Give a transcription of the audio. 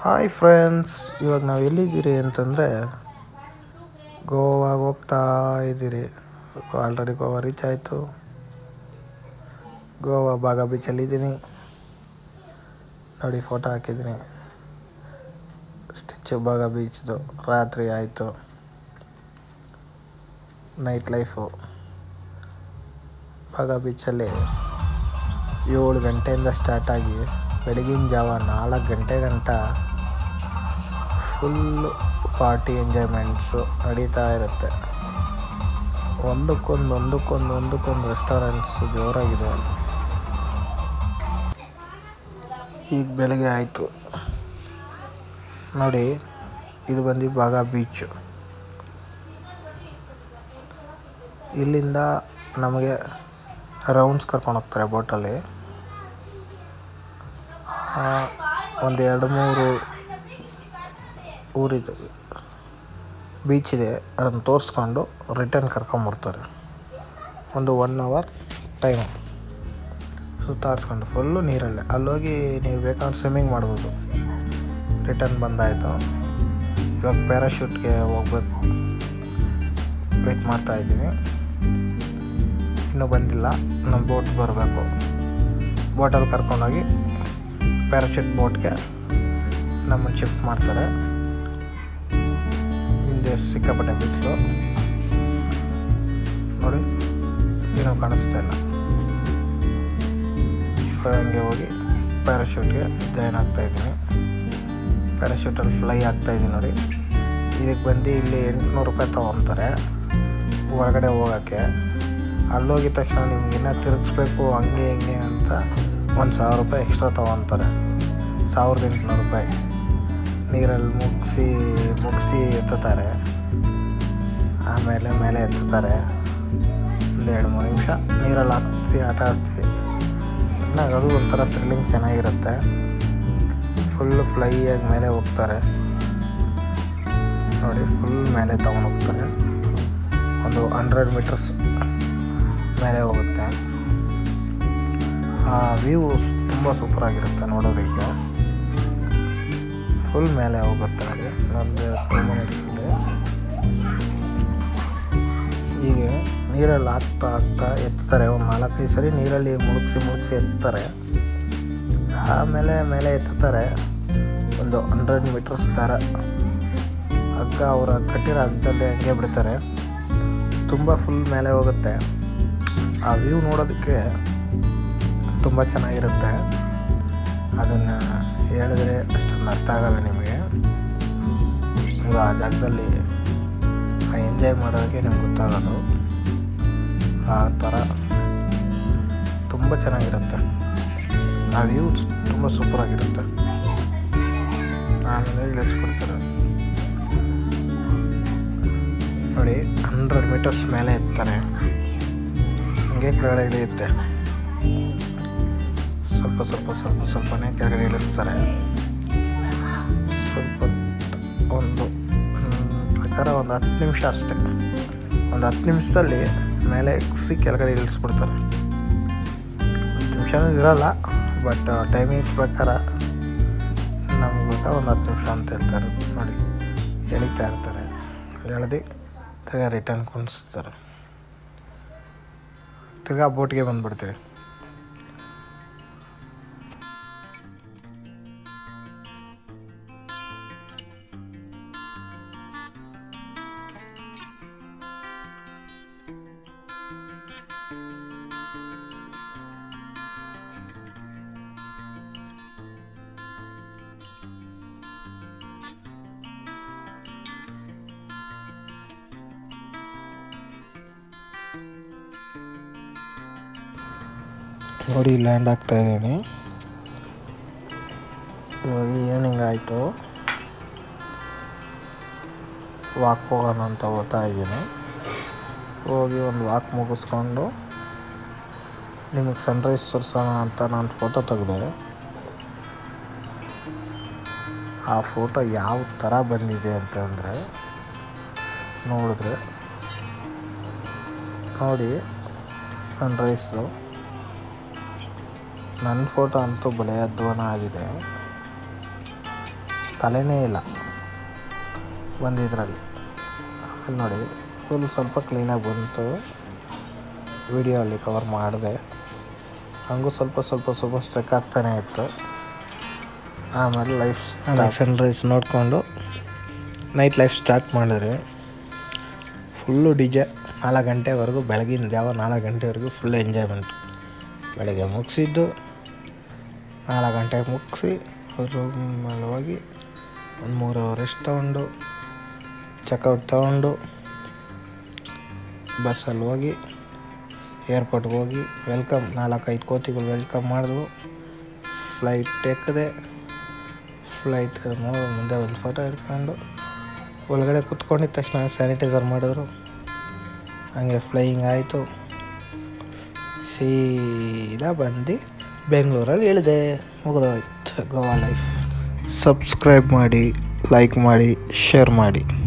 hi friends ಇವಾಗ ನಾವು ಎಲ್ಲಿದ್ದೀರಿ ಅಂತಂದರೆ ಗೋವಾಗೆ ಹೋಗ್ತಾ ಇದ್ದೀರಿ ಆಲ್ರೆಡಿ ಗೋವಾ ರೀಚ್ ಆಯಿತು ಗೋವಾ ಬಾಗ ಬೀಚಲ್ಲಿದ್ದೀನಿ ನೋಡಿ ಫೋಟೋ ಹಾಕಿದ್ದೀನಿ ಸ್ಟಿಚ್ಚು ಬಾಗ ಬೀಚ್ದು ರಾತ್ರಿ ಆಯಿತು ನೈಟ್ ಲೈಫು ಬಾಗ ಬೀಚಲ್ಲಿ ಏಳು ಗಂಟೆಯಿಂದ ಸ್ಟಾರ್ಟ್ ಆಗಿ ಬೆಳಗಿನ ಜಾವ ನಾಲ್ಕು ಗಂಟೆ ಗಂಟ ಫುಲ್ಲು ಪಾರ್ಟಿ ಎಂಜಾಯ್ಮೆಂಟ್ಸು ನಡೀತಾ ಇರುತ್ತೆ ಒಂದಕ್ಕೊಂದು ಒಂದಕ್ಕೊಂದು ಒಂದಕ್ಕೊಂದು ರೆಸ್ಟೋರೆಂಟ್ಸು ಜೋರಾಗಿದೆ ಈಗ ಬೆಳಗ್ಗೆ ಆಯಿತು ನೋಡಿ ಇದು ಬಂದು ಬಾಗ ಬೀಚು ಇಲ್ಲಿಂದ ನಮಗೆ ರೌಂಡ್ಸ್ ಕರ್ಕೊಂಡು ಹೋಗ್ತಾರೆ ಬೋಟಲ್ಲಿ ಒಂದು ಎರಡು ಮೂರು ಊರಿದೆ ಬೀಚ್ ಇದೆ ಅದನ್ನು ತೋರಿಸ್ಕೊಂಡು ರಿಟರ್ನ್ ಕರ್ಕೊಂಬರ್ತಾರೆ ಒಂದು ಒನ್ ಅವರ್ ಟೈಮು ಸುತ್ತಾಡಿಸ್ಕೊಂಡು ಫುಲ್ಲು ನೀರಲ್ಲೇ ಅಲ್ಲೋಗಿ ನೀವು ಬೇಕಾದ್ರೆ ಸ್ವಿಮ್ಮಿಂಗ್ ಮಾಡ್ಬೋದು ರಿಟರ್ನ್ ಬಂದಾಯಿತು ಇವಾಗ ಪ್ಯಾರಾಶೂಟ್ಗೆ ಹೋಗಬೇಕು ವೆಯ್ಟ್ ಮಾಡ್ತಾ ಇದ್ದೀನಿ ಇನ್ನೂ ಬಂದಿಲ್ಲ ನಮ್ಮ ಬೋಟ್ ಬರಬೇಕು ಬೋಟಲ್ಲಿ ಕರ್ಕೊಂಡೋಗಿ ಪ್ಯಾರಾಶೂಟ್ ಬೋಟ್ಗೆ ನಮ್ಮನ್ನು ಶಿಫ್ಟ್ ಮಾಡ್ತಾರೆ ಹಿಂದೆ ಸಿಕ್ಕಾಪಟ್ಟೆ ಬಿಸಿಲು ನೋಡಿ ಏನೂ ಕಾಣಿಸ್ತಾ ಇಲ್ಲ ಇವಾಗ ಹಂಗೆ ಹೋಗಿ ಪ್ಯಾರಾಶೂಟ್ಗೆ ಜಾಯ್ನ್ ಆಗ್ತಾಯಿದ್ದೀನಿ ಪ್ಯಾರಾಶೂಟಲ್ಲಿ ಫ್ಲೈ ಆಗ್ತಾಯಿದ್ದೀನಿ ನೋಡಿ ಇದಕ್ಕೆ ಬಂದು ಇಲ್ಲಿ ಎಂಟುನೂರು ರೂಪಾಯಿ ತೊಗೊತಾರೆ ಹೊರಗಡೆ ಹೋಗೋಕ್ಕೆ ಅಲ್ಲೋಗಿದ ತಕ್ಷಣ ನಿಮ್ಗೆ ಇನ್ನೂ ತಿರುಗಿಸ್ಬೇಕು ಹಂಗೆ ಹಿಂಗೆ ಅಂತ ಒಂದು ಸಾವಿರ ರೂಪಾಯಿ ಎಕ್ಸ್ಟ್ರಾ ತೊಗೊತಾರೆ ಸಾವಿರದ ಎಂಟುನೂರು ರೂಪಾಯಿ ನೀರಲ್ಲಿ ಮುಗಿಸಿ ಮುಗಿಸಿ ಎತ್ತುತ್ತಾರೆ ಆಮೇಲೆ ಮೇಲೆ ಎತ್ತುತ್ತಾರೆ ಒಂದು ಎರಡು ಮೂರು ನಿಮಿಷ ನೀರಲ್ಲಿ ಹಾಕ್ಸಿ ಆಟ ಆಡಿಸಿ ಚೆನ್ನಾಗಿ ಅದು ಒಂಥರ ಥ್ರಿಲ್ಲಿಂಗ್ ಚೆನ್ನಾಗಿರುತ್ತೆ ಫುಲ್ಲು ಫ್ಲೈಯಾಗಿ ಮೇಲೆ ಹೋಗ್ತಾರೆ ನೋಡಿ ಫುಲ್ ಮೇಲೆ ತೊಗೊಂಡು ಹೋಗ್ತಾರೆ ಒಂದು ಹಂಡ್ರೆಡ್ ಮೀಟರ್ಸ್ ಮೇಲೆ ಹೋಗುತ್ತೆ ಆ ವ್ಯೂ ತುಂಬ ಸೂಪರಾಗಿರುತ್ತೆ ನೋಡೋದಕ್ಕೆ ಫುಲ್ ಮೇಲೆ ಹೋಗುತ್ತೆ ನೋಡಿ ಒಂದು ಟೂ ಮಿನಿಟ್ಸಲ್ಲಿ ಹೀಗೆ ನೀರಲ್ಲಿ ಹಾಕ್ತಾ ಹಾಕ್ತಾ ಎತ್ತಾರೆ ಒಂದು ನಾಲ್ಕೈದು ಸರಿ ನೀರಲ್ಲಿ ಮುಳುಗಿಸಿ ಮುಳುಗಿಸಿ ಎತ್ತಾರೆ ಆಮೇಲೆ ಮೇಲೆ ಎತ್ತುತ್ತಾರೆ ಒಂದು ಹಂಡ್ರೆಡ್ ಮೀಟರ್ಸ್ ಥರ ಹಗ್ಗ ಅವರ ಕಟ್ಟಿರೋ ಹಗ್ಗದಲ್ಲಿ ಹಂಗೆ ಬಿಡ್ತಾರೆ ತುಂಬ ಫುಲ್ ಮೇಲೆ ಹೋಗುತ್ತೆ ಆ ವ್ಯೂ ನೋಡೋದಕ್ಕೆ ತುಂಬ ಚೆನ್ನಾಗಿರುತ್ತೆ ಅದನ್ನು ಹೇಳಿದ್ರೆ ಅಷ್ಟೊಂದು ಅರ್ಥ ಆಗಲ್ಲ ನಿಮಗೆ ನೀವು ಆ ಜಾಗದಲ್ಲಿ ಎಂಜಾಯ್ ಮಾಡೋಕ್ಕೆ ನಿಮ್ಗೆ ಗೊತ್ತಾಗೋದು ಆ ಥರ ತುಂಬ ಚೆನ್ನಾಗಿರುತ್ತೆ ಆ ವ್ಯೂ ತುಂಬ ಸೂಪರಾಗಿರುತ್ತೆ ಆಮೇಲೆ ಇಳಿಸ್ಬಿಡ್ತಾರೆ ನೋಡಿ ಹಂಡ್ರೆಡ್ ಮೀಟರ್ಸ್ ಮೇಲೆ ಎತ್ತಾರೆ ಹಂಗೆ ಕೆಳಗಡೆ ಇಳಿಯುತ್ತೆ ಸ್ವಲ್ಪ ಸ್ವಲ್ಪ ಸ್ವಲ್ಪ ಸ್ವಲ್ಪನೇ ಕೆಳಗಡೆ ಇಳಿಸ್ತಾರೆ ಸ್ವಲ್ಪ ಒಂದು ಪ್ರಕಾರ ಒಂದು ಹತ್ತು ನಿಮಿಷ ಅಷ್ಟೇ ಒಂದು ಹತ್ತು ನಿಮಿಷದಲ್ಲಿ ಮೇಲೆ ಎಗ್ಸಿ ಕೆಳಗಡೆ ಇಳಿಸ್ಬಿಡ್ತಾರೆ ಹತ್ತು ನಿಮಿಷನೂ ಇರೋಲ್ಲ ಬಟ್ ಟೈಮಿಂಗ್ಸ್ ಪ್ರಕಾರ ನಮ್ಗೆ ಬೇಕಾ ಒಂದು ಹತ್ತು ನಿಮಿಷ ಅಂತ ಹೇಳ್ತಾರೆ ನೋಡಿ ಎಳಿತಾ ಇರ್ತಾರೆ ಎಳ್ದು ತಿರ್ಗಾ ರಿಟರ್ನ್ ಕುಣಿಸ್ತಾರೆ ತಿರ್ಗಾ ಬೋಟ್ಗೆ ಬಂದುಬಿಡ್ತೀವಿ ನೋಡಿ ಲ್ಯಾಂಡ್ ಆಗ್ತಾ ಇದ್ದೀನಿ ಇವಾಗ ಈವ್ನಿಂಗ್ ಆಯಿತು ವಾಕ್ ಹೋಗೋಣ ಅಂತ ಹೋಗ್ತಾ ಇದ್ದೀನಿ ಹೋಗಿ ಒಂದು ವಾಕ್ ಮುಗಿಸ್ಕೊಂಡು ನಿಮಗೆ ಸನ್ರೈಸ್ ತೋರಿಸೋಣ ಅಂತ ನಾನು ಫೋಟೋ ತೆಗೆದೆ ಆ ಫೋಟೋ ಯಾವ ಥರ ಬಂದಿದೆ ಅಂತಂದರೆ ನೋಡಿದ್ರೆ ನೋಡಿ ಸನ್ರೈಸು ನನ್ನ ಫೋಟೋ ಅಂತೂ ಬಲೆ ಅಧ್ವಾನ ಆಗಿದೆ ತಲೆನೇ ಇಲ್ಲ ಬಂದಿದ್ರಲ್ಲಿ ಆಮೇಲೆ ನೋಡಿ ಫುಲ್ ಸ್ವಲ್ಪ ಕ್ಲೀನಾಗಿ ಬಂತು ವಿಡಿಯೋ ಅಲ್ಲಿ ಕವರ್ ಮಾಡಿದೆ ಹಂಗೂ ಸ್ವಲ್ಪ ಸ್ವಲ್ಪ ಸ್ವಲ್ಪ ಸ್ಟ್ರೆಕ್ ಆಗ್ತಾನೆ ಇತ್ತು ಆಮೇಲೆ ಲೈಫ್ ಸನ್ರೈಸ್ ನೋಡಿಕೊಂಡು ನೈಟ್ ಲೈಫ್ ಸ್ಟಾರ್ಟ್ ಮಾಡಿದ್ರೆ ಫುಲ್ಲು ಡಿ ಜೆ ನಾಲ್ಕು ಗಂಟೆವರೆಗೂ ಬೆಳಗಿನ ಜಾವ ನಾಲ್ಕು ಗಂಟೆವರೆಗೂ ಫುಲ್ ಎಂಜಾಯ್ಮೆಂಟ್ ಬೆಳಗ್ಗೆ ಮುಗಿಸಿದ್ದು ನಾಲ್ಕು ಗಂಟೆಗೆ ಮುಗಿಸಿ ರೂಮಲ್ಲಿ ಹೋಗಿ ಒಂದು ಮೂರು ಅವರ್ ರೆಸ್ಟ್ ತೊಗೊಂಡು ಚೆಕ್ಔಟ್ ತೊಗೊಂಡು ಬಸ್ಸಲ್ಲಿ ಹೋಗಿ ಏರ್ಪೋರ್ಟ್ಗೆ ಹೋಗಿ ವೆಲ್ಕಮ್ ನಾಲ್ಕೈದು ಕೋತಿಗಳು ವೆಲ್ಕಮ್ ಮಾಡಿದ್ರು ಫ್ಲೈಟ್ ಎಕ್ಕದೆ ಫ್ಲೈಟ್ ಮುಂದೆ ಒಂದು ಫೋಟೋ ಹಿಡ್ಕೊಂಡು ಒಳಗಡೆ ಕುತ್ಕೊಂಡಿದ್ದ ತಕ್ಷಣ ಸ್ಯಾನಿಟೈಸರ್ ಮಾಡಿದ್ರು ಹಂಗೆ ಫ್ಲೈಯಿಂಗ್ ಆಯಿತು ಸೀದಾ ಬಂದು ಬೆಂಗಳೂರಲ್ಲಿ ಇಳಿದೆ ಮುಗಿದೋಯ್ತು ಗೋವಾ ಲೈಫ್ ಸಬ್ಸ್ಕ್ರೈಬ್ ಮಾಡಿ ಲೈಕ್ ಮಾಡಿ ಶೇರ್ ಮಾಡಿ